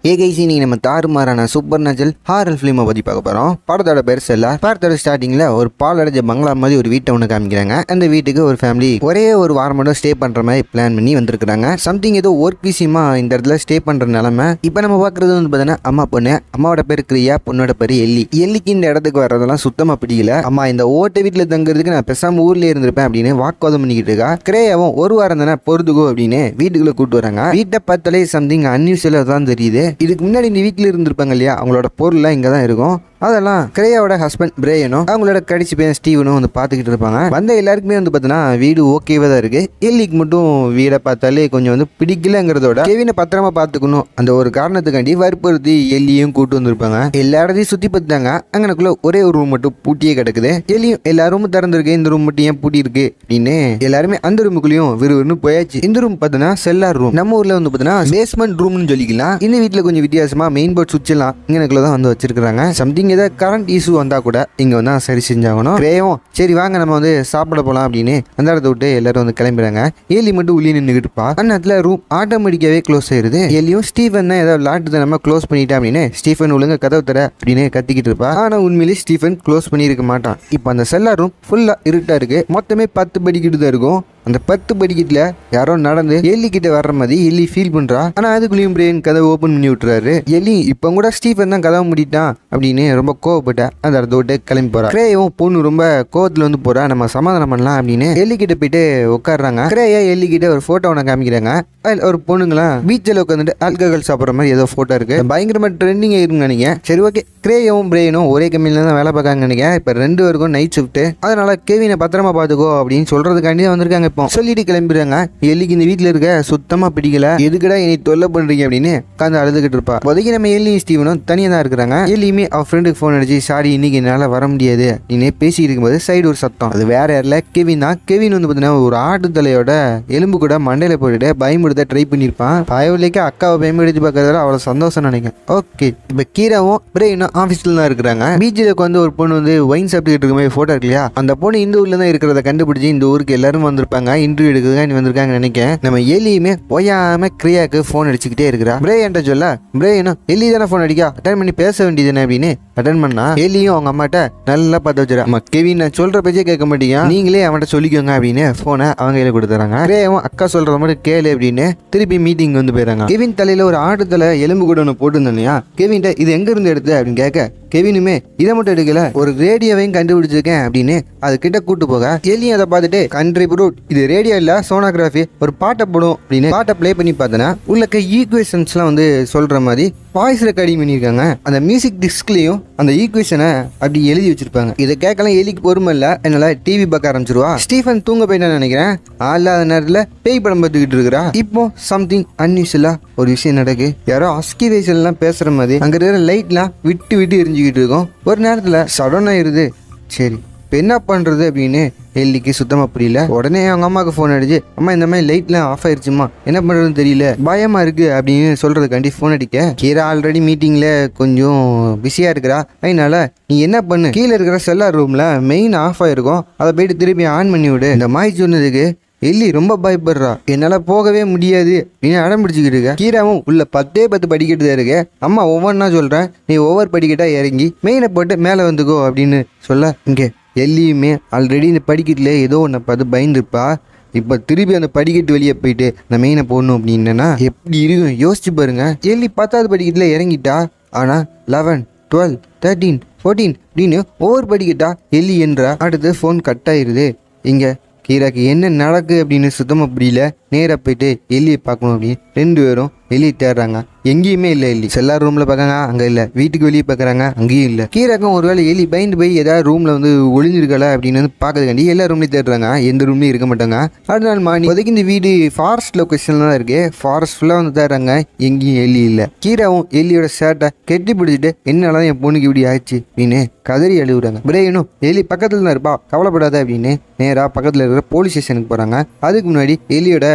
ஏ கைசி நீங்கள் நம்ம தாறுமாறான சூப்பர் நேச்சல் ஹாரல் ஃபிலிமை பற்றி பார்க்க போகிறோம் படத்தோட பேர் செல்லா படத்தோட ஸ்டார்டிங்கில் ஒரு பால் அடைஞ்ச பங்களா மாதிரி ஒரு வீட்டை ஒன்று காமிக்கிறாங்க அந்த வீட்டுக்கு ஒரு ஃபேமிலி ஒரே ஒரு வாரம் மட்டும் ஸ்டே பண்ணுற மாதிரி பிளான் பண்ணி வந்திருக்காங்க சம்திங் ஏதோ ஒர்க் விஷயமா இந்த இடத்துல ஸ்டே பண்ணுற நிலமை இப்போ நம்ம பார்க்குறது வந்து பார்த்தீங்கன்னா அம்மா பொண்ணு அம்மாவோட பேர் கிரியா பொண்ணோட பேர் எல்லி எல்லிக்கு இந்த இடத்துக்கு வர்றதெல்லாம் சுத்தமாக பிடிக்கல அம்மா இந்த ஓட்ட வீட்டில் தங்குறதுக்கு நான் பேசாம ஊர்லேயே இருந்திருப்பேன் அப்படின்னு வாக்குவாதம் பண்ணிக்கிட்டு இருக்கா கிரேயாவும் ஒரு வாரம் தானே பொறுத்துக்கோ அப்படின்னு வீட்டுக்குள்ள கூட்டு வராங்க வீட்டை பார்த்தாலே சம்திங் அன்யூஸ்வலாக தான் தெரியுது இதுக்கு முன்னாடி இந்த வீட்டில் இருந்திருப்பாங்க இல்லையா அவங்களோட பொருள்லாம் இங்கே தான் இருக்கும் அதெல்லாம் கிரேயாவோட ஹஸ்பண்ட் பிரேயனும் அவங்களோட கடிச்சு பையன் ஸ்டீவனும் வந்து பார்த்துக்கிட்டு இருப்பாங்க வந்த எல்லாருக்குமே வந்து பார்த்தீங்கன்னா வீடு ஓகேவா தான் இருக்கு எல்லிக்கு மட்டும் வீடை பார்த்தாலே கொஞ்சம் வந்து பிடிக்கலங்கிறதோட கெவினை பத்திரமா பார்த்துக்கணும் அந்த ஒரு காரணத்துக்காண்டி வற்புறுத்தி எல்லியும் கூட்டு வந்திருப்பாங்க எல்லா இடத்தையும் சுற்றி பார்த்தாங்க அங்கனக்குள்ள ஒரே ஒரு ரூம் மட்டும் பூட்டியே கிடக்குது எல்லியும் எல்லா ரூமும் திறந்திருக்கு இந்த ரூம் மட்டும் ஏன் பூட்டி இருக்கு அப்படின்னு எல்லாருமே அந்த ரூமுக்குள்ளேயும் விறுவிறுன்னு போயாச்சு இந்த ரூம் பார்த்தீங்கன்னா செல்லார் ரூம் நம்ம ஊர்ல வந்து பார்த்தீங்கன்னா பேஸ்மெண்ட் ரூம்னு சொல்லிக்கலாம் இந்த வீட்டில் கொஞ்சம் வித்தியாசமா மெயின் போர்ட் சுவிட்ச் எல்லாம் இங்கனக்குள்ள தான் வந்து வச்சிருக்காங்க சம்திங் ஏதாவது கரண்ட் இஷ்யூ வந்தா கூட இங்க வந்து சரி செஞ்சாகணும் கிரேவும் சரி வாங்க நம்ம வந்து சாப்பிட போலாம் அப்படின்னு அந்த இடத்த விட்டு எல்லாரும் வந்து கிளம்பிடுறாங்க ஏலி மட்டும் உள்ளே நின்றுக்கிட்டு இருப்பா அந்நேரத்தில் ரூம் ஆட்டோமேட்டிக்காவே க்ளோஸ் ஆயிருது ஏலியும் ஸ்டீஃபன் தான் ஏதாவது விளாட்டு நம்ம க்ளோஸ் பண்ணிட்டா அப்படின்னு ஸ்டீஃபன் ஒழுங்கா கதவு தர அப்படின்னு கத்திக்கிட்டு இருப்பா ஆனா உண்மையிலேயே ஸ்டீஃபன் க்ளோஸ் பண்ணியிருக்க மாட்டான் இப்போ அந்த செல்லா ரூம் ஃபுல்லா இருட்டா இருக்கு மொத்தமே பத்து படிக்கிட்டு தான் இருக்கும் அந்த பத்து படிக்கட்டுல யாரோ நடந்து எல்லி கிட்ட வர்ற மாதிரி எல்லி ஃபீல் பண்றா ஆனா அதுக்குள்ளேயும் பிரேன் கதவை ஓபன் பண்ணி விட்டுறாரு எல்லி இப்போ கூட ஸ்டீஃபன் தான் கதவை மூடிட்டான் அப்படின்னு ரொம்ப கோவப்பட்ட அந்த இடத்த விட்டு கிளம்பி போறா கிரேயும் பொண்ணு ரொம்ப கோவத்துல வந்து போறா நம்ம சமாதானம் பண்ணலாம் அப்படின்னு எல்லி கிட்ட போயிட்டு உட்காடுறாங்க கிரேயா எல்லி கிட்ட ஒரு போட்டோ ஒன்று காமிக்கிறாங்க அதுல ஒரு பொண்ணுங்களாம் பீச்சில் உட்காந்துட்டு ஆல்கஹால் சாப்பிட்ற மாதிரி ஏதோ போட்டோ இருக்கு பயங்கரமா ட்ரெண்டிங் ஆயிருங்க நினைக்கிறேன் சரி ஓகே கிரேயும் பிரேனும் ஒரே கம்பெனில தான் வேலை பார்க்காங்க நினைக்கிறேன் இப்போ ரெண்டு பேருக்கும் நைட் ஷிஃப்ட் அதனால கெவினை பத்திரமா பார்த்துக்கோ அப்படின்னு சொல்றதுக்காண்டி தான் வந்திருக்காங்க இப்போ சொல்லிட்டு கிளம்பிடுறாங்க எல்லிக்கு இந்த வீட்டில் இருக்க சுத்தமா பிடிக்கல எதுக்குடா என்னை தொல்லை பண்றீங்க அப்படின்னு உட்காந்து அழுதுகிட்டு இருப்பா இப்போதைக்கு நம்ம எல்லி ஸ்டீவனும் தனியாக தான் இருக்கிறாங்க எல்லியுமே அவ ஃப்ரெண்டுக்கு ஃபோன் அடிச்சு சாரி இன்னைக்கு என்னால் வர முடியாது அப்படின்னு பேசிட்டு இருக்கும்போது சைடு ஒரு சத்தம் அது வேற யாரில் கெவின் தான் கெவின் வந்து பார்த்தீங்கன்னா ஒரு ஆட்டு தலையோட எலும்பு கூட மண்டையில போட்டுட்டு பயமுடுத்த ட்ரை பண்ணியிருப்பான் பயவில்லைக்கு அக்காவை பயமுடுத்தி பார்க்கறதால அவ்வளோ சந்தோஷம் நினைக்கிறேன் ஓகே இப்போ கீராவும் பிரேனும் ஆஃபீஸில் தான் இருக்கிறாங்க பீச்சில் வந்து ஒரு பொண்ணு வந்து ஒயின் சாப்பிட்டுக்கிட்டு இருக்க மாதிரி ஃபோட்டோ இருக்கு இல்லையா அந்த பொண்ணு இந்த ஊரில் தான் இருக்கிறத கண்டுபிடிச்சி இந்த ஊருக்கு எல்லாரும் வந்திருப்பாங்க இன்டர்வியூ எடுக்கிறதுக்காக வந்திருக்காங்க நினைக்கிறேன் நம்ம எலியுமே ஓயாம கிரியாக்கு ஃபோன் அடிச்சுக்கிட்டே இருக்கிறா பிரே என்கிட்ட சொல்ல பிரே என்ன எலி தானே ஃபோன் அடிக்கா அட்டன் பண்ணி பேச வேண்டியதுன்னு அப்படின்னு அட்டன் பண்ணா எலியும் அவங்க அம்மாட்ட நல்லா பார்த்து வச்சிடா அம்மா கெவின் நான் சொல்ற பேச்சே கேட்க மாட்டீங்க நீங்களே அவன்கிட்ட சொல்லிக்கோங்க அப்படின்னு ஃபோனை அவங்க கையில கொடுத்துறாங்க பிரேவும் அக்கா சொல்ற மாதிரி கேளு அப்படின்னு திருப்பி மீட்டிங் வந்து போயிடறாங்க கெவின் தலையில ஒரு ஆட்டு தலை எலும்பு கூட ஒன்று போட்டுருந்தேன் இல்லையா கெவின்ட்ட இது எங்க இருந்து எடுத்த அப்படின்னு கேட்க கெவினுமே இதை மட்டும் எடுக்கல ஒரு ரேடியோவையும் கண்டுபிடிச்சிருக்கேன் அப்படின்னு அது கிட்ட கூட்டு போக எலியும் அதை பார்த்துட்டு கண்ட்ரி ப்ரூட் இது ரேடியோ இல்ல சோனோகிராஃபி ஒரு பாட்டை போடும் அப்படின்னு பாட்டை ப்ளே பண்ணி பார்த்தனா உள்ளக்க ஈக்குவேஷன்ஸ்லாம் வந்து சொல்ற மாதிரி வாய்ஸ் ரெக்கார்டிங் பண்ணியிருக்காங்க அந்த மியூசிக் டிஸ்க்லேயும் அந்த ஈக்குவேஷனை அப்படி எழுதி வச்சிருப்பாங்க இதை கேட்கலாம் எலிக்கு பொறுமை இல்லை என்னால டிவி பார்க்க ஆரம்பிச்சிருவா ஸ்டீஃபன் தூங்க போயிட்டான்னு நினைக்கிறேன் ஆளாத நேரத்தில் பேய் படம் பார்த்துக்கிட்டு இருக்கிறா இப்போ சம்திங் அன்யூஸ்வலா ஒரு விஷயம் நடக்கு யாரோ அஸ்கி எல்லாம் பேசுற மாதிரி அங்க இருக்கிற லைட்லாம் விட்டு விட்டு எரிஞ்சுக்கிட்டு இருக்கும் ஒரு நேரத்தில் சடன் ஆயிருது சரி இப்போ என்ன பண்ணுறது அப்படின்னு எல்லிக்கு சுத்தமாக புரியல உடனே அவங்க அம்மாவுக்கு ஃபோன் அடிச்சு அம்மா இந்த மாதிரி லைட்லாம் ஆஃப் ஆயிருச்சுமா என்ன பண்ணுறதுன்னு தெரியல பயமா இருக்கு அப்படின்னு சொல்கிறதுக்காண்டி ஃபோன் அடிக்க கீரா ஆல்ரெடி மீட்டிங்கில் கொஞ்சம் பிஸியாக இருக்கிறா அதனால நீ என்ன பண்ணு கீழே இருக்கிற செல்லார் ரூமில் மெயின் ஆஃப் ஆயிருக்கும் அதை போயிட்டு திருப்பி ஆன் பண்ணி விடு இந்த மாதிரி சொன்னதுக்கு எல்லி ரொம்ப பயப்படுறா என்னால போகவே முடியாது அப்படின்னு அடம் பிடிச்சிக்கிட்டு இருக்க கீராவும் உள்ள பத்தே பத்து படிக்கட்டு தான் இருக்கு அம்மா ஒவ்வொன்றா சொல்றேன் நீ ஒவ்வொரு படிக்கட்டா இறங்கி மெயினை போட்டு மேலே வந்துக்கோ அப்படின்னு சொல்ல இங்கே எல்லியுமே ஆல்ரெடி இந்த படிக்கட்டில் ஏதோ ஒன்றை பார்த்து பயந்துருப்பா இப்போ திருப்பி அந்த படிக்கட்டு வெளியே போயிட்டு அந்த மெயினை போடணும் அப்படின்னா எப்படி இருக்கும் யோசிச்சு பாருங்க எல்லி பத்தாவது படிக்கட்டில் இறங்கிட்டா ஆனால் லெவன் டுவெல் தேர்ட்டீன் ஃபோர்டீன் அப்படின்னு ஒவ்வொரு படிக்கட்டா எல்லி என்றா அடுத்து ஃபோன் கட் ஆயிருது இங்கே கீராக்கு என்ன நடக்கு அப்படின்னு சுத்தமாக புரியல நேராக போயிட்டு எலியை பார்க்கணும் அப்படின்னு ரெண்டு பேரும் எலியை தேடுறாங்க எங்கேயுமே இல்லை எலி செல்லார் ரூமில் பார்க்காங்க அங்கே இல்லை வீட்டுக்கு வெளியே பார்க்குறாங்க அங்கேயும் இல்லை கீராக்கும் ஒருவேளை எலி பயந்து போய் ஏதாவது ரூமில் வந்து ஒளிஞ்சிருக்கல அப்படின்னு வந்து பார்க்கறதுக்காண்டி எல்லா ரூம்லையும் தேடுறாங்க எந்த ரூம்லையும் இருக்க மாட்டாங்க அடுத்த நாள் மார்னிங் இப்போதைக்கு இந்த வீடு ஃபாரஸ்ட் லொக்கேஷனில் தான் இருக்கு ஃபாரஸ்ட் ஃபுல்லாக வந்து தேடுறாங்க எங்கேயும் எலி இல்லை கீராவும் எலியோட ஷர்ட்டை கெட்டி பிடிச்சிட்டு என்னால என் பொண்ணுக்கு இப்படி ஆயிடுச்சு அப்படின்னு கதறி அழுகுறாங்க பிரேயனும் எலி பக்கத்தில் தான் இருப்பா கவலைப்படாத அப்படின்னு நேராக பக்கத்தில் இருக்கிற போலீஸ் ஸ்டேஷனுக்கு போகிறாங்க அதுக்கு முன்னாடி எலியோட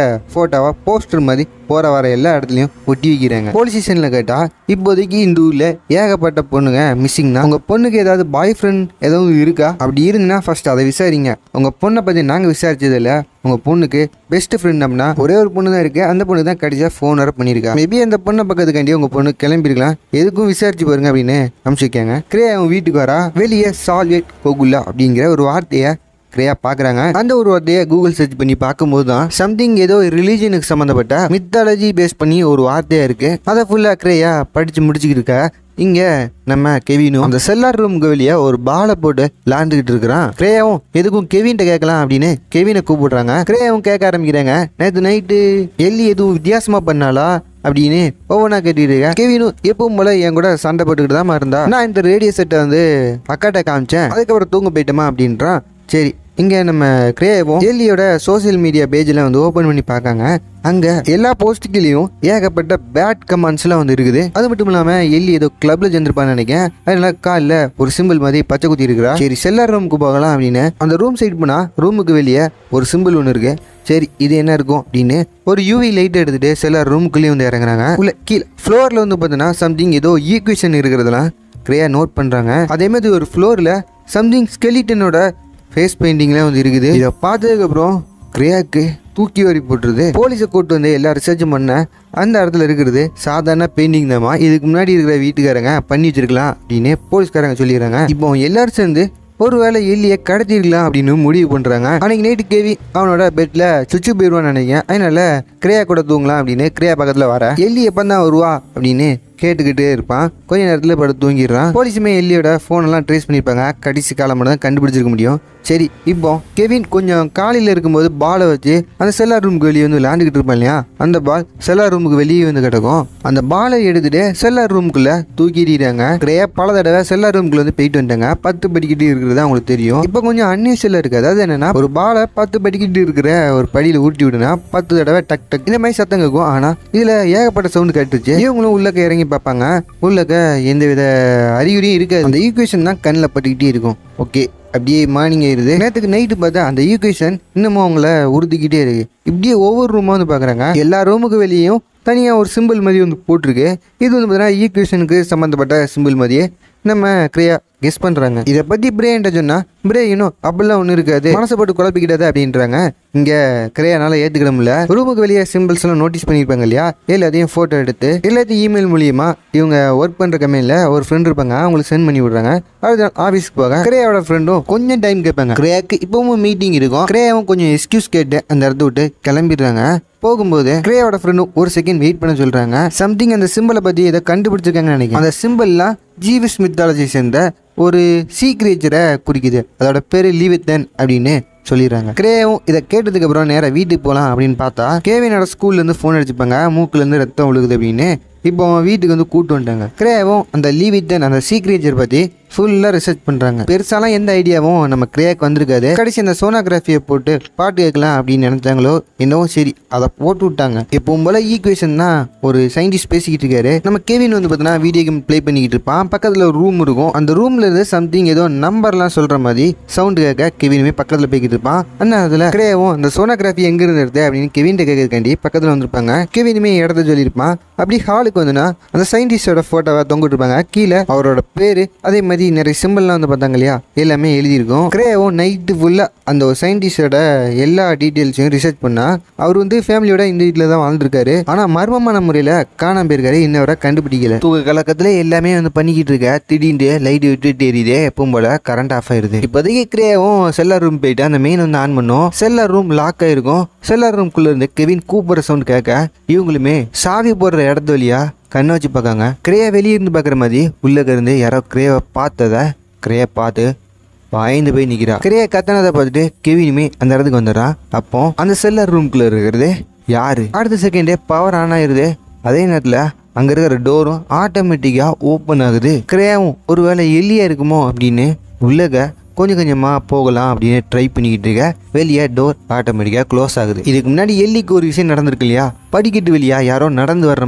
ஃபோட்டோவை போஸ்டர் மாதிரி போகிற வர எல்லா இடத்துலையும் ஒட்டி வைக்கிறாங்க போலீஸ் ஸ்டேஷனில் கேட்டால் இப்போதைக்கு இந்த ஊரில் ஏகப்பட்ட பொண்ணுங்க மிஸ்ஸிங்னா உங்கள் பொண்ணுக்கு ஏதாவது பாய் ஃப்ரெண்ட் ஏதாவது இருக்கா அப்படி இருந்துன்னா ஃபர்ஸ்ட் அதை விசாரிங்க உங்கள் பொண்ணை பற்றி நாங்கள் விசாரிச்சதில்ல உங்கள் பொண்ணுக்கு பெஸ்ட் ஃப்ரெண்ட் அப்படின்னா ஒரே ஒரு பொண்ணு தான் இருக்குது அந்த பொண்ணு தான் கடைசியாக ஃபோன் வர பண்ணியிருக்கா மேபி அந்த பொண்ணை பக்கத்துக்காண்டி உங்கள் பொண்ணு கிளம்பிருக்கலாம் எதுக்கும் விசாரிச்சு பாருங்க அப்படின்னு அனுப்பிச்சிருக்காங்க கிரே அவன் வீட்டுக்கு வரா வெளியே சால்வேட் கோகுல்லா அப்படிங்கிற ஒரு வார்த்தையை கிரேயா பார்க்குறாங்க அந்த ஒரு வார்த்தையை கூகுள் சர்ச் பண்ணி பார்க்கும்போது தான் சம்திங் ஏதோ ரிலீஜனுக்கு சம்மந்தப்பட்ட மித்தாலஜி பேஸ் பண்ணி ஒரு வார்த்தையாக இருக்குது அதை ஃபுல்லாக கிரேயா படித்து முடிச்சுக்கிட்டு இருக்கா இங்கே நம்ம கெவினும் அந்த செல்லார் ரூமுக்கு வெளியே ஒரு பாலை போட்டு விளாண்டுக்கிட்டு இருக்கிறான் கிரேயாவும் எதுக்கும் கெவின்ட்ட கேட்கலாம் அப்படின்னு கெவினை கூப்பிடுறாங்க கிரேயாவும் கேட்க ஆரம்பிக்கிறாங்க நேற்று நைட்டு எல்லி எதுவும் வித்தியாசமாக பண்ணாலா அப்படின்னு ஒவ்வொன்றா கேட்டுட்டு இருக்கேன் கெவினும் எப்பவும் போல என் கூட சண்டை போட்டுக்கிட்டு தான் இருந்தா நான் இந்த ரேடியோ செட்டை வந்து அக்காட்ட காமிச்சேன் அதுக்கப்புறம் தூங்க போயிட்டோமா அப்படின்றான் சரி இங்கே நம்ம கிரேவும் எல்லியோட சோஷியல் மீடியா பேஜில் வந்து ஓப்பன் பண்ணி பார்க்காங்க அங்கே எல்லா போஸ்ட்டுகளையும் ஏகப்பட்ட பேட் கமெண்ட்ஸ்லாம் வந்து இருக்குது அது மட்டும் இல்லாமல் எல்லி ஏதோ கிளப்ல சேர்ந்துருப்பான்னு நினைக்கிறேன் அதனால காலில் ஒரு சிம்பிள் மாதிரி பச்சை குத்தி இருக்கிறா சரி செல்லார் ரூமுக்கு போகலாம் அப்படின்னு அந்த ரூம் சைட் போனால் ரூமுக்கு வெளியே ஒரு சிம்பிள் ஒன்று இருக்கு சரி இது என்ன இருக்கும் அப்படின்னு ஒரு யூவி லைட் எடுத்துட்டு செல்லார் ரூமுக்குள்ளேயே வந்து இறங்குறாங்க உள்ள கீழே ஃப்ளோரில் வந்து பார்த்தீங்கன்னா சம்திங் ஏதோ ஈக்குவேஷன் இருக்கிறதெல்லாம் கிரேயா நோட் பண்ணுறாங்க அதே மாதிரி ஒரு ஃப்ளோரில் சம்திங் ஸ்கெலிட்டனோட ஃபேஸ் பெயிண்டிங்லாம் வந்து இருக்குது இதை பார்த்ததுக்கப்புறம் கிரேயாக்கு தூக்கி வரி போட்டுருது போலீஸை கூட்டு வந்து எல்லா ரிசர்ச்சும் பண்ண அந்த இடத்துல இருக்கிறது சாதாரண பெயிண்டிங் தான்மா இதுக்கு முன்னாடி இருக்கிற வீட்டுக்காரங்க பண்ணி வச்சிருக்கலாம் அப்படின்னு போலீஸ்காரங்க சொல்லிடுறாங்க இப்போ எல்லாரும் சேர்ந்து ஒருவேளை எல்லியை கடத்திருக்கலாம் அப்படின்னு முடிவு பண்ணுறாங்க அன்னைக்கு நைட்டு கேவி அவனோட பெட்டில் சுச்சு போயிடுவான்னு நினைக்கிறேன் அதனால கிரியா கூட தூங்கலாம் அப்படின்னு கிரியா பக்கத்தில் வர எல்லி எப்போ தான் வருவா அப்படின்னு கேட்டுக்கிட்டே இருப்பான் கொஞ்ச நேரத்தில் படுத்து தூங்கிடுறான் போலீஸுமே எல்லியோட ஃபோனெல்லாம் ட்ரேஸ் பண்ணியிருப்பாங்க கடைசி காலம் மட்டும் தான் கண்டுபிடிச்சிருக்க முடியும் சரி இப்போ கெவின் கொஞ்சம் காலையில் இருக்கும்போது பாலை வச்சு அந்த செல்லார் ரூமுக்கு வெளியே வந்து விளாண்டுக்கிட்டு இருப்பான் இல்லையா அந்த பால் செல்லார் ரூமுக்கு வெளியே வந்து கிடக்கும் அந்த பாலை எடுத்துட்டு செல்லார் ரூமுக்குள்ள தூக்கிடுறாங்க கிரேயா பல தடவை செல்லார் ரூமுக்குள்ள வந்து போயிட்டு வந்துட்டாங்க பத்து படிக்கிட்டு இருக்கிறது அவங்களுக்கு தெரியும் இப்போ கொஞ்சம் அன்யூஷியலாக இருக்குது அதாவது என்னன்னா ஒரு பாலை பத்து படிக்கிட்டு இருக்கிற ஒரு படியில் ஊட்டி விடுனா பத்து தடவை டக் டக் இந்த மாதிரி சத்தம் கேட்கும் ஆனால் இதில் ஏகப்பட்ட சவுண்டு கேட்டுச்சு இவங்களும் உள்ளக்க இறங்கி பார்ப்பாங்க உள்ளக்க எந்தவித அறிகுறியும் இருக்காது அந்த ஈக்குவேஷன் தான் கண்ணில் பட்டுக்கிட்டே இருக்கும் ஓகே அப்படியே மார்னிங் ஆயிடுது நேற்றுக்கு நைட்டு பார்த்தா அந்த ஈக்குவேஷன் இன்னமும் அவங்கள உறுதிக்கிட்டே இருக்கு இப்படியே ஒவ்வொரு ரூமாக வந்து பார்க்குறாங்க எல்லா ரூமுக்கு வெளியும் தனியாக ஒரு சிம்பிள் மாதிரி வந்து போட்டிருக்கு இது வந்து பார்த்தீங்கன்னா ஈக்குவேஷனுக்கு சம்மந்தப்பட்ட சிம்பிள் மாதிரியே நம்ம கிரியா கெஸ் பண்ணுறாங்க இதை பற்றி பிரேன்ட்ட சொன்னால் பிரே இன்னும் அப்படிலாம் ஒன்றும் இருக்காது மனசை போட்டு குழப்பிக்கிட்டாது அப்படின்றாங்க இங்கே கிரையானால ஏற்றுக்கிட முடியல ரூமுக்கு வெளியே சிம்பிள்ஸ் எல்லாம் நோட்டீஸ் பண்ணியிருப்பாங்க இல்லையா எல்லாத்தையும் ஃபோட்டோ எடுத்து எல்லாத்தையும் இமெயில் மூலியமா இவங்க ஒர்க் பண்ணுற கம்பெனியில் ஒரு ஃப்ரெண்ட் இருப்பாங்க அவங்களுக்கு சென்ட் பண்ணி விடுறாங்க அடுத்த ஆஃபீஸ்க்கு போக கிரேயாவோட ஃப்ரெண்டும் கொஞ்சம் டைம் கேட்பாங்க கிரேயாக்கு இப்பவும் மீட்டிங் இருக்கும் கிரேயாவும் கொஞ்சம் எக்ஸ்கியூஸ் கேட்டு அந்த இடத்த விட்டு கிளம்பிடுறாங்க போகும்போது கிரேயோட ஃப்ரெண்டும் ஒரு செகண்ட் வெயிட் பண்ண சொல்றாங்க சம்திங் அந்த சிம்பிளை பத்தி ஏதோ கண்டுபிடிச்சிருக்காங்கன்னு நினைக்கிறேன் அந்த சிம்பிள்லாம் ஜீவிஸ் மித்தாலஜி சேர்ந்த ஒரு சீ கிரியேச்சரை குறிக்குது அதோட பேரு லீவித்தன் அப்படின்னு சொல்லிடுறாங்க கிரேவும் இதை கேட்டதுக்கு அப்புறம் நேராக வீட்டுக்கு போகலாம் அப்படின்னு பார்த்தா கேவினோட ஸ்கூல்ல இருந்து ஃபோன் அடிச்சுப்பாங்க மூக்குல இருந்து ரத்தம் விழுகுது அப்படின்னு இப்போ அவன் வீட்டுக்கு வந்து கூட்டு வந்துட்டாங்க கிரேவும் அந்த லீவித்தன் அந்த சீ கிரியேச்சர் பற்றி ஃபுல்லாக ரிசர்ச் பண்ணுறாங்க பெருசாலாம் எந்த ஐடியாவும் நம்ம கிரேக்கு வந்திருக்காது கடைசி அந்த சோனோகிராஃபியை போட்டு பாட்டு கேட்கலாம் அப்படின்னு நினைச்சாங்களோ என்னவோ சரி அதை போட்டு விட்டாங்க எப்பவும் போல ஈக்குவேஷன் தான் ஒரு சயின்டிஸ்ட் பேசிக்கிட்டு இருக்காரு நம்ம கேவின் வந்து பார்த்தீங்கன்னா வீடியோ கேம் ப்ளே பண்ணிக்கிட்டு இருப்பான் பக்கத்தில் ஒரு ரூம் இருக்கும் அந்த ரூம்ல இருந்து சம்திங் ஏதோ நம்பர்லாம் சொல்கிற மாதிரி சவுண்டு கேட்க கெவினுமே பக்கத்தில் போய்கிட்டு இருப்பான் அந்த அதில் கிரேவும் அந்த சோனோகிராஃபி எங்க இருந்து எடுத்து அப்படின்னு கெவின் கேட்கறதுக்காண்டி பக்கத்தில் வந்திருப்பாங்க கெவினுமே இடத்த சொல்லியிருப்பான் அப்படி ஹாலுக்கு வந்துன்னா அந்த சயின்டிஸ்டோட ஃபோட்டோவை தொங்கிட்டு இருப்பாங்க கீழே அவரோட பேரு அதே மாதிரி நிறைய சிம்பிள்லாம் வந்து பார்த்தாங்க இல்லையா எல்லாமே எழுதியிருக்கும் கிரேவும் நைட்டு ஃபுல்லாக அந்த ஒரு சயின்டிஸ்டோட எல்லா டீட்டெயில்ஸையும் ரிசர்ச் பண்ணா அவர் வந்து ஃபேமிலியோட இந்த வீட்டில் தான் வாழ்ந்துருக்காரு ஆனால் மர்மமான முறையில் காணாம போயிருக்காரு இன்ன வரை கண்டுபிடிக்கல தூக்க கலக்கத்தில் எல்லாமே வந்து பண்ணிக்கிட்டு இருக்க திடீர்னு லைட் விட்டுட்டு எரியுதே எப்பவும் போல கரண்ட் ஆஃப் ஆயிருது இப்போதைக்கு கிரேவும் செல்லார் ரூம் போயிட்டு அந்த மெயின் வந்து ஆன் பண்ணோம் செல்லார் ரூம் லாக் ஆயிருக்கும் செல்லார் ரூம்குள்ளே இருந்து கெவின் கூப்பிட்ற சவுண்ட் கேட்க இவங்களுமே சாவி போடுற இடத்து வழியா கண்ணை வச்சு பார்க்காங்க கிரேயா வெளியே இருந்து பார்க்குற மாதிரி உள்ளக்க இருந்து யாரோ கிரேவை பார்த்ததை கிரேயை பார்த்து பயந்து போய் நிற்கிறா கிரேயை கத்தனதை பார்த்துட்டு கெவினுமே அந்த இடத்துக்கு வந்துடுறான் அப்போ அந்த செல்லர் ரூம்குள்ளே இருக்கிறது யாரு அடுத்த செகண்டே பவர் ஆன் ஆயிருது அதே நேரத்தில் அங்கே இருக்கிற டோரும் ஆட்டோமேட்டிக்காக ஓப்பன் ஆகுது கிரேயாவும் ஒருவேளை எலியா இருக்குமோ அப்படின்னு உள்ளக கொஞ்சம் கொஞ்சமாக போகலாம் அப்படின்னு ட்ரை பண்ணிக்கிட்டு இருக்க வெளியே டோர் ஆட்டோமேட்டிக்காக க்ளோஸ் ஆகுது இதுக்கு முன்னாடி எல்லிக்கு ஒரு விஷயம் நடந்திருக்கு இல்லையா படிக்கட்டு வெளியா யாரோ நடந்து வர்ற மாதிரி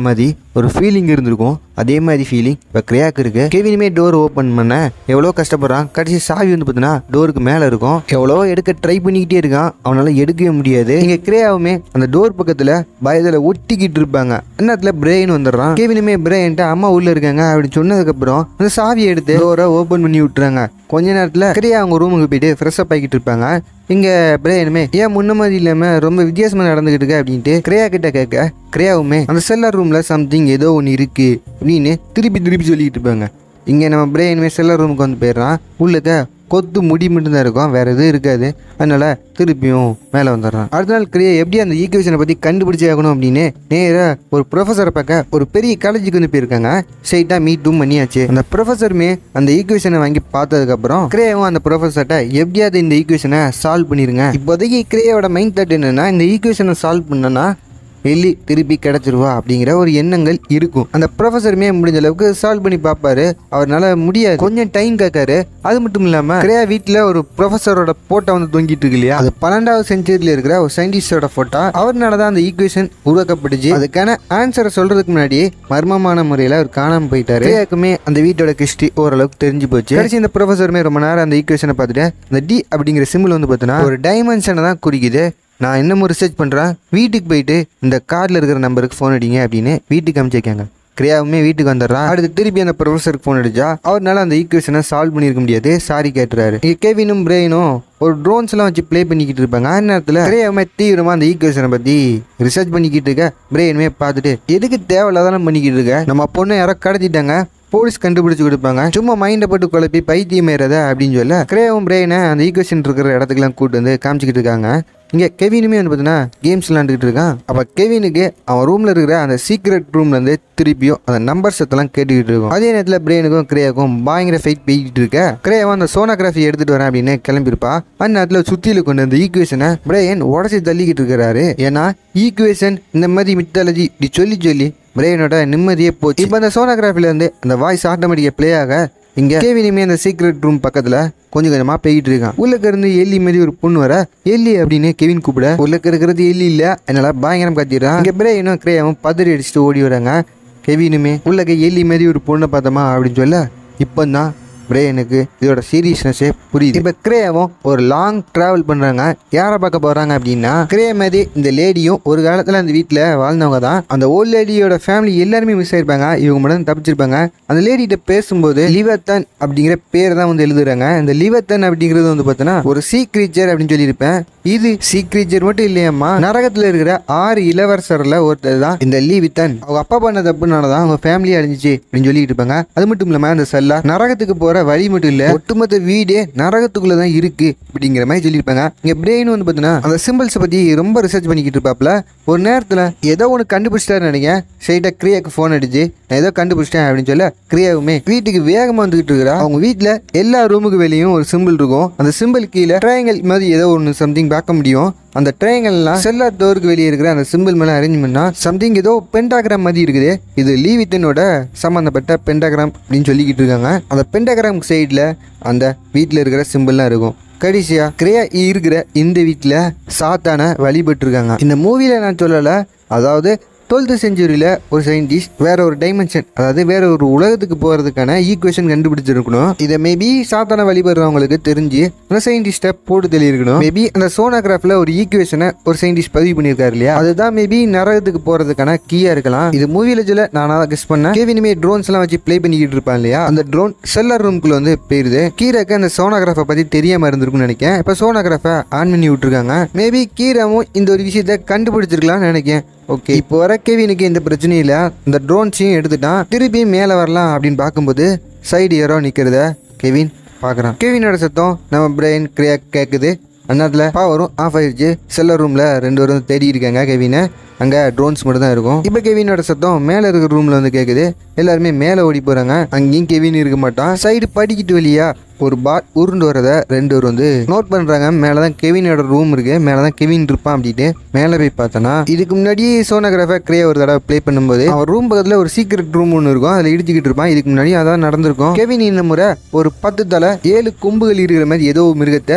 ஒரு ஃபீலிங் இருந்திருக்கும் அதே மாதிரி ஃபீலிங் இப்போ கிரியாக்கு இருக்கு கெவினுமே டோர் ஓப்பன் பண்ண எவ்வளோ கஷ்டப்படுறான் கடைசி சாவி வந்து பார்த்தீங்கன்னா டோருக்கு மேலே இருக்கும் எவ்வளோ எடுக்க ட்ரை பண்ணிக்கிட்டே இருக்கான் அவனால எடுக்கவே முடியாது இங்கே கிரியாவுமே அந்த டோர் பக்கத்தில் பயத்தில் ஒட்டிக்கிட்டு இருப்பாங்க அந்நேரத்தில் பிரெயின் வந்துடுறான் கெவினுமே பிரெயின்ட்டு அம்மா உள்ள இருக்காங்க அப்படின்னு சொன்னதுக்கப்புறம் அந்த சாவியை எடுத்து டோரை ஓப்பன் பண்ணி விட்டுறாங்க கொஞ்ச நேரத்தில் கிரியா அவங்க ரூமுக்கு போயிட்டு ஃப்ரெஷ் அப் ஆகிட்டு இருப்பாங்க இங்கே பிரெயினுமே ஏன் முன்ன மாதிரி இல்லாமல் ரொம்ப வித்தியாசமாக நடந்துக்கிட்டு இருக்க அப்படின்ட்டு கிரியா கிட்ட கேட்க கிரியாவுமே அந்த செல்லர் ரூமில் சம்திங் ஏதோ ஒன்று இருக்குது அப்படின்னு திருப்பி திருப்பி சொல்லிக்கிட்டு இருப்பாங்க இங்கே நம்ம பிரெயினுமே செல்லர் ரூமுக்கு வந்து போயிடுறான் உள்ளக்க கொத்து முடி மட்டும்தான் இருக்கும் வேற எதுவும் இருக்காது அதனால திருப்பியும் மேலே வந்துடுறான் அடுத்த நாள் கிரியா எப்படி அந்த ஈக்குவேஷனை பற்றி கண்டுபிடிச்சே ஆகணும் அப்படின்னு நேராக ஒரு ப்ரொஃபஸரை பார்க்க ஒரு பெரிய காலேஜுக்கு வந்து போயிருக்காங்க ஸ்ட்ரைட்டாக மீட்டும் பண்ணியாச்சு அந்த ப்ரொஃபஸருமே அந்த ஈக்குவேஷனை வாங்கி பார்த்ததுக்கப்புறம் கிரேவும் அந்த ப்ரொஃபஸர்கிட்ட எப்படியாவது இந்த ஈக்குவேஷனை சால்வ் பண்ணிருங்க இப்போதைக்கு கிரேயோட மைண்ட் தாட் என்னன்னா இந்த ஈக்குவேஷனை சால்வ் பண்ணனா எள்ளி திருப்பி கிடச்சிருவா அப்படிங்கிற ஒரு எண்ணங்கள் இருக்கும் அந்த ப்ரொஃபஸருமே முடிஞ்ச அளவுக்கு சால்வ் பண்ணி பார்ப்பாரு அவரால் முடியாது கொஞ்சம் டைம் கேட்காரு அது மட்டும் இல்லாமல் கிரேயா வீட்டில் ஒரு ப்ரொஃபஸரோட ஃபோட்டோ வந்து தொங்கிட்டு இருக்கு இல்லையா அது பன்னெண்டாவது செஞ்சுரியில் இருக்கிற ஒரு சயின்டிஸ்டோட ஃபோட்டோ அவர்னால தான் அந்த ஈக்குவேஷன் உருவாக்கப்பட்டுச்சு அதுக்கான ஆன்சரை சொல்றதுக்கு முன்னாடி மர்மமான முறையில் அவர் காணாமல் போயிட்டாரு கிரேயாக்குமே அந்த வீட்டோட கிஸ்ட்ரி ஓரளவுக்கு தெரிஞ்சு போச்சு கடைசி இந்த ப்ரொஃபஸருமே ரொம்ப நேரம் அந்த ஈக்குவேஷனை பார்த்துட்டு இந்த டி அப்படிங்கிற சிம்பிள் வந்து பார்த்தீங்கன்னா ஒரு டைமென்ஷனை தான் குறிக்குது நான் இன்னமும் ரிசர்ச் பண்ணுறேன் வீட்டுக்கு போயிட்டு இந்த கார்டில் இருக்கிற நம்பருக்கு ஃபோன் அடிங்க அப்படின்னு வீட்டுக்கு அனுப்பிச்சிருக்காங்க கிரியாவுமே வீட்டுக்கு வந்துடுறா அடுத்து திருப்பி அந்த ப்ரொஃபஸருக்கு ஃபோன் அடிச்சா அவர்னால அந்த ஈக்குவேஷனை சால்வ் பண்ணியிருக்க முடியாது சாரி கேட்டுறாரு இங்கே கேவினும் பிரெயினும் ஒரு ட்ரோன்ஸ்லாம் வச்சு ப்ளே பண்ணிக்கிட்டு இருப்பாங்க அந்த நேரத்தில் கிரியாவுமே தீவிரமாக அந்த ஈக்குவேஷனை பற்றி ரிசர்ச் பண்ணிக்கிட்டு இருக்க பிரெயினுமே பார்த்துட்டு எதுக்கு தேவையில்லாதான் பண்ணிக்கிட்டு இருக்க நம்ம பொண்ணை யாரோ கடத்திட்டாங்க போலீஸ் கண்டுபிடிச்சு கொடுப்பாங்க சும்மா மைண்டை போட்டு குழப்பி பைத்தியம் ஏறத அப்படின்னு சொல்ல கிரேவும் பிரெயினை அந்த ஈக்குவேஷன் இருக்கிற இடத்துக்குலாம் கூட்டு வந்து காமிச்சிக்கிட்டு இருக்காங்க இங்கே கெவினுமே வந்து பார்த்தீங்கன்னா கேம்ஸ் விளாண்டுக்கிட்டு இருக்கான் அப்போ கெவினுக்கு அவன் ரூமில் இருக்கிற அந்த சீக்ரெட் ரூம்லேருந்து திருப்பியும் அந்த நம்பர்ஸ் எல்லாம் கேட்டுக்கிட்டு இருக்கும் அதே நேரத்தில் பிரெயினுக்கும் கிரேயாக்கும் பயங்கர ஃபைட் போய்கிட்டு இருக்க கிரேயாவும் அந்த சோனோகிராஃபி எடுத்துகிட்டு வரேன் அப்படின்னு கிளம்பியிருப்பா அந்த நேரத்தில் சுற்றியில் கொண்டு அந்த ஈக்குவேஷனை பிரெயின் உடச்சி தள்ளிக்கிட்டு இருக்கிறாரு ஏன்னா ஈக்குவேஷன் இந்த மாதிரி மித்தாலஜி இப்படி சொல்லி சொல்லி பிரெயினோட நிம்மதியே போச்சு இப்போ அந்த சோனோகிராஃபில இருந்து அந்த வாய்ஸ் ஆட்டோமேட்டிக்காக ப்ளே ஆக இங்க கேவினிமே அந்த சீக்ரெட் ரூம் பக்கத்துல கொஞ்சம் கொஞ்சமா போயிட்டு இருக்கான் உள்ளக்க இருந்து எல்லி மாதிரி ஒரு பொண்ணு வர எல்லி அப்படின்னு கெவின் கூப்பிட உள்ளக்க இருக்கிறது எல்லி இல்ல அதனால பயங்கரம் கத்திடுறான் இங்க பிரேனும் கிரேயாவும் பதறி அடிச்சுட்டு ஓடி வராங்க கெவினுமே உள்ளக்க எல்லி மாதிரி ஒரு பொண்ணை பார்த்தோமா அப்படின்னு சொல்ல இப்போ தான் பிரேனுக்கு இதோட சீரியஸ்னஸே புரியுது இப்போ கிரேவும் ஒரு லாங் டிராவல் பண்ணுறாங்க யாரை பார்க்க போகிறாங்க அப்படின்னா கிரே மாதிரி இந்த லேடியும் ஒரு காலத்தில் அந்த வீட்டில் வாழ்ந்தவங்க தான் அந்த ஓல்ட் லேடியோட ஃபேமிலி எல்லாருமே மிஸ் ஆயிருப்பாங்க இவங்க மட்டும் தப்பிச்சிருப்பாங்க அந்த லேடிகிட்ட பேசும்போது லிவத்தன் அப்படிங்கிற பேர் தான் வந்து எழுதுறாங்க இந்த லிவத்தன் அப்படிங்கிறது வந்து பார்த்தோன்னா ஒரு சீ கிரீச்சர் அப்படின்னு சொல்லியிருப்பேன் இது சீ கிரீச்சர் மட்டும் இல்லையாம்மா நரகத்தில் இருக்கிற ஆறு இளவரசரில் ஒருத்தர் தான் இந்த லீவித்தன் அவங்க அப்பா பண்ண தப்புனால தான் அவங்க ஃபேமிலி அழிஞ்சிச்சு அப்படின்னு சொல்லிட்டு இருப்பாங்க அது மட்டும் இல்லாமல் அந்த செல்லா நரகத்துக்கு போகிற வழி மட்டும் இல்லை ஒட்டுமொத்த வீடே நரகத்துக்குள்ள தான் இருக்கு அப்படிங்கிற மாதிரி சொல்லியிருப்பாங்க இங்கே பிரெயின் வந்து பார்த்தீங்கன்னா அந்த சிம்பிள்ஸை பற்றி ரொம்ப ரிசர்ச் பண்ணிக்கிட்டு இருப்பாப்ல ஒரு நேரத்தில் ஏதோ ஒன்று கண்டுபிடிச்சிட்டாரு நினைக்கிறேன் ஸ்ட்ரைட்டாக கிரியாக்கு ஃபோன் அடிச்சு நான் ஏதோ கண்டுபிடிச்சிட்டேன் அப்படின்னு சொல்ல கிரியாவுமே வீட்டுக்கு வேகமாக வந்துகிட்டு இருக்கிறா அவங்க வீட்டில் எல்லா ரூமுக்கு வெளியும் ஒரு சிம்பிள் இருக்கும் அந்த சிம்பிள் கீழே ட்ரையாங்கல் மாதிரி ஏதோ ஒன்று சம்திங் பார்க்க முடியும் அந்த ட்ரையாங்கல்லாம் செல்லார் டோருக்கு வெளியே இருக்கிற அந்த சிம்பிள் மேலே அரேஞ்ச் பண்ணா சம்திங் ஏதோ பென்டாகிராம் மாதிரி இருக்குது இது லீவித்தனோட சம்மந்தப்பட்ட பென்டாகிராம் அப்படின்னு சொல்லிக்கிட்டு இருக்காங்க அந்த பென்டாகிராம் சைடில் அந்த வீட்டில் இருக்கிற சிம்பிள்லாம் இருக்கும் கடைசியா கிரியா இருக்கிற இந்த வீட்டில் சாத்தான வழிபட்டிருக்காங்க இந்த மூவியில் நான் சொல்லலை அதாவது டுவெல்த்து செஞ்சுரியில் ஒரு சயின்டிஸ்ட் வேற ஒரு டைமென்ஷன் அதாவது வேற ஒரு உலகத்துக்கு போகிறதுக்கான ஈக்குவேஷன் கண்டுபிடிச்சிருக்கணும் இதை மேபி சாத்தான வழிபடுறவங்களுக்கு தெரிஞ்சு அந்த சயின்டிஸ்ட்டை போட்டு தெளியிருக்கணும் மேபி அந்த சோனோகிராஃபில் ஒரு ஈக்குவேஷனை ஒரு சயின்டிஸ்ட் பதிவு பண்ணியிருக்காரு இல்லையா அதுதான் மேபி நரகத்துக்கு போகிறதுக்கான கீயாக இருக்கலாம் இது மூவியில் சொல்ல நானாக கெஸ் பண்ணேன் கேவினிமே ட்ரோன்ஸ் எல்லாம் வச்சு ப்ளே பண்ணிக்கிட்டு இருப்பான் இல்லையா அந்த ட்ரோன் செல்லர் ரூம்குள்ள வந்து போயிருது கீரைக்கு அந்த சோனோகிராஃபை பற்றி தெரியாம இருந்திருக்கும்னு நினைக்கிறேன் இப்போ சோனோகிராஃபை ஆன் பண்ணி விட்டுருக்காங்க மேபி கீராவும் இந்த ஒரு விஷயத்தை கண்டுபிடிச்சிருக்கலாம்னு நினைக்கிறேன் ஓகே இப்போ வர கேவினுக்கு எந்த பிரச்சனையும் இல்லை இந்த ட்ரோன்ஸையும் எடுத்துட்டான் திருப்பி மேலே வரலாம் அப்படின்னு பார்க்கும்போது சைடு ஏரோ நிற்கிறத கெவின் பார்க்குறான் கெவினோட சத்தம் நம்ம பிரெயின் கிரியா கேட்குது அந்நேரத்தில் பவரும் ஆஃப் ஆயிடுச்சு செல்லர் ரூமில் ரெண்டு பேரும் தேடி இருக்காங்க கெவினை அங்கே ட்ரோன்ஸ் மட்டும் தான் இருக்கும் இப்போ கெவினோட சத்தம் மேலே இருக்கிற ரூமில் வந்து கேட்குது எல்லாருமே மேலே ஓடி போகிறாங்க அங்கேயும் கெவின் இருக்க மாட்டான் சைடு படிக்கிட்டு வழியா ஒரு பாட் உருண்டு வரதை ரெண்டு பேர் வந்து நோட் பண்ணுறாங்க மேலே தான் கெவினோட ரூம் இருக்கு மேலே தான் கெவின் இருப்பான் அப்படின்ட்டு மேலே போய் பார்த்தோன்னா இதுக்கு முன்னாடி சோனோகிராஃபை கிரே ஒரு தடவை ப்ளே பண்ணும்போது அவன் ரூம் பக்கத்தில் ஒரு சீக்ரெட் ரூம் ஒன்று இருக்கும் அதில் இடிச்சுக்கிட்டு இருப்பான் இதுக்கு முன்னாடி அதான் நடந்திருக்கும் கெவின் இந்த முறை ஒரு பத்து தலை ஏழு கொம்புகள் இருக்கிற மாதிரி ஏதோ ஒரு மிருகத்தை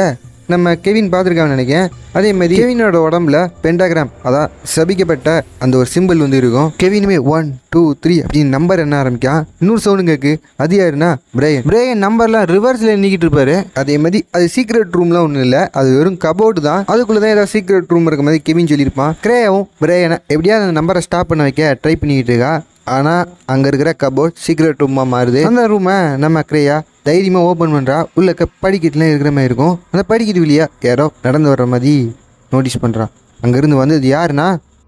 நம்ம கெவின் பார்த்துருக்கான்னு நினைக்கிறேன் அதே மாதிரி கெவினோட உடம்புல பெண்டாகிராம் அதான் சபிக்கப்பட்ட அந்த ஒரு சிம்பிள் வந்து இருக்கும் கெவினுமே ஒன் டூ த்ரீ அப்படின்னு நம்பர் என்ன ஆரம்பிக்கான் இன்னொரு சவுண்டு கேக்கு அது யாருன்னா பிரேயன் பிரேயன் நம்பர்லாம் ரிவர்ஸில் எண்ணிக்கிட்டு இருப்பாரு அதே மாதிரி அது சீக்ரெட் ரூம்லாம் ஒன்றும் இல்லை அது வெறும் கபோர்டு தான் அதுக்குள்ளே தான் ஏதாவது சீக்ரெட் ரூம் இருக்க மாதிரி கெவின் சொல்லியிருப்பான் கிரேயாவும் பிரேயனை எப்படியாவது அந்த நம்பரை ஸ்டாப் பண்ண வைக்க ட்ரை பண்ணிக்கிட்டு இருக்கா ஆனால் அங்கே இருக்கிற கபோர்ட் சீக்ரெட் ரூமாக மாறுது அந்த ரூமை நம்ம கிரேயா தைரியமாக ஓப்பன் பண்ணுறா உள்ளக்க படிக்கட்டுலாம் இருக்கிற மாதிரி இருக்கும் அந்த படிக்கட்டு வழியா யாரோ நடந்து வர்ற மாதிரி நோட்டீஸ் பண்ணுறான் அங்கேருந்து வந்தது யாருன்னா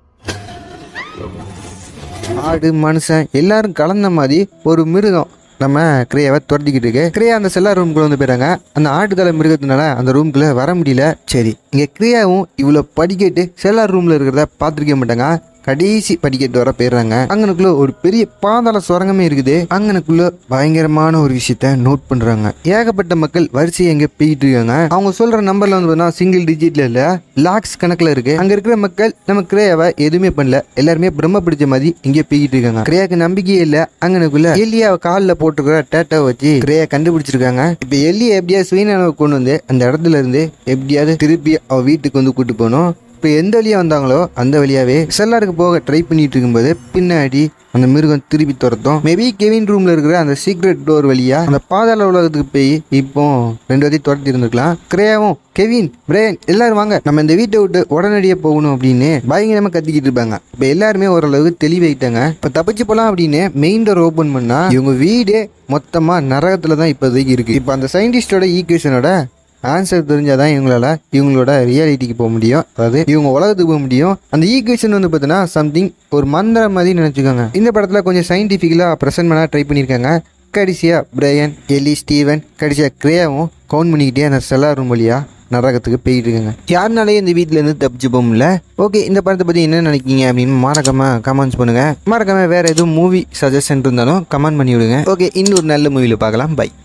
ஆடு மனுஷன் எல்லாரும் கலந்த மாதிரி ஒரு மிருகம் நம்ம கிரேயாவை துரத்திக்கிட்டு இருக்கு கிரியா அந்த செல்லார் ரூம்குள்ள வந்து போயிட்டாங்க அந்த ஆட்டுத்தலை மிருகத்தினால அந்த ரூம்குள்ள வர முடியல சரி இங்கே கிரியாவும் இவ்வளோ படிக்கட்டு செல்லார் ரூமில் இருக்கிறத பார்த்துருக்க மாட்டாங்க கடைசி படிக்கட்டு வர போயிடுறாங்க அங்கனுக்குள்ள ஒரு பெரிய பாதாள சுரங்கமே இருக்குது அங்கனுக்குள்ள பயங்கரமான ஒரு விஷயத்த நோட் பண்றாங்க ஏகப்பட்ட மக்கள் வரிசையை எங்க போயிட்டு இருக்காங்க அவங்க சொல்ற நம்பர்ல வந்து பார்த்தீங்கன்னா சிங்கிள் டிஜிட்ல இல்ல லாக்ஸ் கணக்குல இருக்கு அங்க இருக்கிற மக்கள் நம்ம கிரேயாவை எதுவுமே பண்ணல எல்லாருமே பிரம்ம பிடிச்ச மாதிரி இங்கே போய்கிட்டு இருக்காங்க கிரேயாக்கு நம்பிக்கையே இல்ல அங்கனுக்குள்ள எலியாவை காலில் போட்டுக்கிற டேட்டாவை வச்சு கிரேயா கண்டுபிடிச்சிருக்காங்க இப்போ எலியை எப்படியாவது சுயநலவை கொண்டு வந்து அந்த இடத்துல இருந்து எப்படியாவது திருப்பி அவ வீட்டுக்கு வந்து கூட்டு போகணும் இப்போ எந்த வழியாக வந்தாங்களோ அந்த வழியாவே செல்லாருக்கு போக ட்ரை பண்ணிட்டு இருக்கும்போது பின்னாடி அந்த மிருகம் திருப்பி துரத்தும் மேபி கெவின் ரூம்ல இருக்கிற அந்த சீக்ரெட் டோர் வழியா அந்த பாதாள உலகத்துக்கு போய் இப்போ ரெண்டு வாட்டி துரத்தி இருந்திருக்கலாம் கிரேயாவும் கெவின் பிரேன் எல்லாரும் வாங்க நம்ம இந்த வீட்டை விட்டு உடனடியாக போகணும் அப்படின்னு பயங்கரமா கத்திக்கிட்டு இருப்பாங்க இப்போ எல்லாருமே ஓரளவுக்கு தெளிவாயிட்டாங்க இப்போ தப்பிச்சு போகலாம் அப்படின்னு மெயின் டோர் ஓப்பன் பண்ணா இவங்க வீடே மொத்தமா நரகத்துல தான் இப்போதைக்கு இருக்கு இப்போ அந்த சயின்டிஸ்டோட ஈக்குவேஷனோட ஆன்சர் தெரிஞ்சாதான் இவங்களால இவங்களோட ரியாலிட்டிக்கு போக முடியும் அதாவது இவங்க உலகத்துக்கு போக முடியும் அந்த ஈக்குவேஷன் வந்து பார்த்தீங்கன்னா சம்திங் ஒரு மந்திரம் மாதிரி நினச்சிக்கோங்க இந்த படத்தில் கொஞ்சம் சயின்டிஃபிக்கலாக ப்ரெசென்ட் பண்ண ட்ரை பண்ணியிருக்காங்க கடைசியாக பிரையன் எலி ஸ்டீவன் கடைசியாக கிரேயாவும் கவுண்ட் பண்ணிக்கிட்டே அந்த செல்லார் ரூம் வழியாக நரகத்துக்கு போயிட்டு இருக்காங்க யாருனாலே இந்த வீட்ல இருந்து தப்பிச்சு போக முடியல ஓகே இந்த படத்தை பற்றி என்ன நினைக்கிங்க அப்படின்னு மறக்காம கமெண்ட்ஸ் பண்ணுங்க மறக்காம வேற எதுவும் மூவி சஜஷன் இருந்தாலும் கமெண்ட் பண்ணி விடுங்க ஓகே இன்னொரு நல்ல மூவியில் பார்க்கலாம் பை